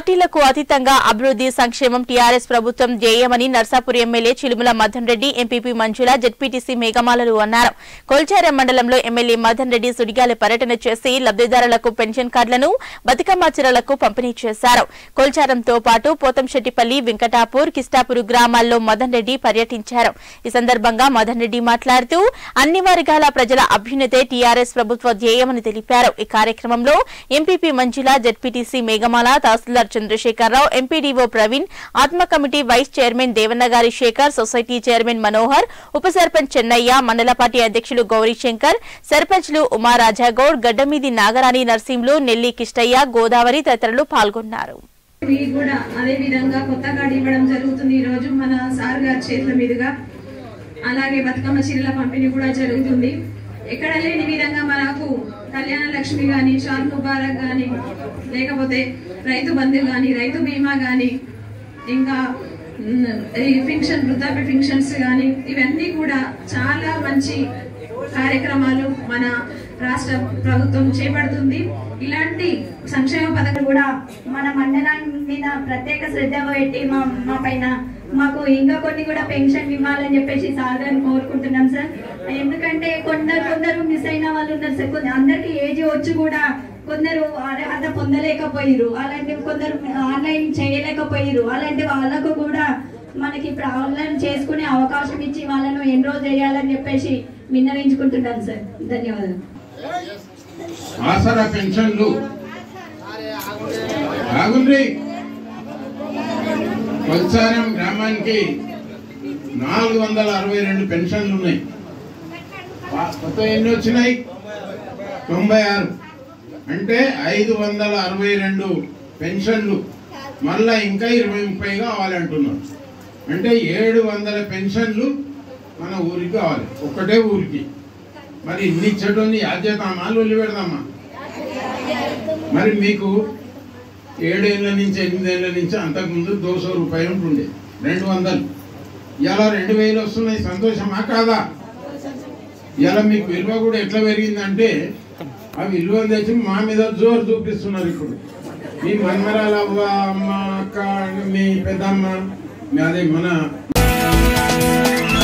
పార్టీలకు అతీతంగా అభివృద్ధి సంక్షేమం టీఆర్ఎస్ ప్రభుత్వం ధ్యేయమని Narsapuri MLA Chilumula Madan Reddy MPP Manjula ZPTC మేఘమాలలు అన్నారు కొల్చారం మండలంలో ఎమ్మెల్యే మదన్ రెడ్డి సుడిగాలి పర్యటన చేసి లబ్దిదారులకు పెన్షన్ కార్డులను బతుకమ్మ చీరలకు పంపిణీ చేశారు కొల్చారంతో పాటు పోతంశెట్టిపల్లి వెంకటాపూర్ కిస్టాపూర్ గ్రామాల్లో మదన్ రెడ్డి పర్యటించారు ఈ సందర్భంగా మదన్ రెడ్డి మాట్లాడుతూ అన్ని వర్గాల ప్రజల అభ్యున్నతే టీఆర్ఎస్ ప్రభుత్వ ధ్యేయమని తెలిపారు ఈ కార్యక్రమంలో MPP Manjula ZPTC Meghamala tahsildar Chandrasekhar Rao MPDO Praveen ATMA committee vice chairman Devannagari Shekhar society chairman Manohar ఉప సర్పంచ్ చెన్నయ్య మండల పార్టీ అధ్యక్షులు గౌరీశంకర్ సర్పంచ్లు ఉమా రాజాగౌడ్ గడ్డమీది నాగరాణి నర్సింహులు నెల్లి కిష్టయ్య గోదావరి తదితరులు పాల్గొన్నారు ఇవి కూడా అదే విధంగా కొత్త కార్డు ఇవ్వడం జరుగుతుంది ఈ రోజు మన సార్ గారి చేతుల మీదుగా అలాగే బతుకమ్మ చీరల పంపిణీ కూడా జరుగుతుంది ఎక్కడ లేని విధంగా మనకు కళ్యాణ లక్ష్మి గాని షాద్ ముబారక్ గాని లేకపోతే రైతు బంధు గాని రైతు బీమా గాని ఇంకా మ్, ఈ ఫింక్షన్ వృద్ధాప్య ఫింక్షన్స్ గాని ఇవన్నీ కూడా చాలా మంచి కార్యక్రమాలు మన రాష్ట్ర ప్రభుత్వం చేపడుతుంది ఇలాంటి సంక్షేమ పథకాలు కూడా మన మండలం మీద ప్రత్యేక శ్రద్ధ పెట్టి మా మా పైన మాకు ఇంకా కొన్ని కూడా పెన్షన్ ఇవ్వాలని చెప్పేసి సార్ గారిని కోరుకుంటున్నాం సార్ ఎందుకంటే కొందరు కొందరు మిస్ అయిన వాళ్ళు ఉన్నారు సార్ కొందరు అందరికి ఏజ్ వచ్చి కూడా కొందరు అర్హత పొందలేకపోయారు అలాంటి కొందరు ఆన్లైన్ చేయలేకపోయారు అలాంటి వాళ్ళకు కూడా మనకి ఇప్పుడు ఆన్లైన్ చేసుకునే అవకాశం ఇచ్చి వాళ్ళను ఎన్రోల్ చేయాలని చెప్పేసి విన్నవించుకుంటున్నాను సార్ ధన్యవాదాలు ఆసరా పెన్షన్లు ఆగుండ్రి కొల్సారం గ్రామానికి నాలుగు వందల అరవై రెండు పెన్షన్లు ఉన్నాయి వా- మొత్తం ఎన్ని వచ్చినాయి తొంభై ఆరు అంటే ఐదు వందల అరవై రెండు పెన్షన్లు మళ్ళా ఇంకా ఇరవై ముప్పై కావాలంటున్నారు అంటే ఏడు వందల పెన్షన్లు మన ఊరికి కావాలి ఒక్కటే ఊరికి మరి ఇన్ని ఇచ్చేటోని యాద్ చేద్దామా లొల్లి పెడదామా మరి మీకు ఏడేళ్ల నుంచి ఎనిమిదేళ్ల నుంచి అంతకుముందు దోస రూపాయలు ఉంటుండే రెండు వందలు ఇలా రెండు వేలు వస్తున్నాయి సంతోషమా కాదా ఇలా మీకు విలువ కూడా ఎట్లా పెరిగిందంటే ఆ విలువ తెచ్చి మా మీద జోరు చూపిస్తున్నారు ఇప్పుడు మీ మన్మరాల అవ్వ అమ్మ అక్క మీ పెద్దమ్మ మీ అదే మన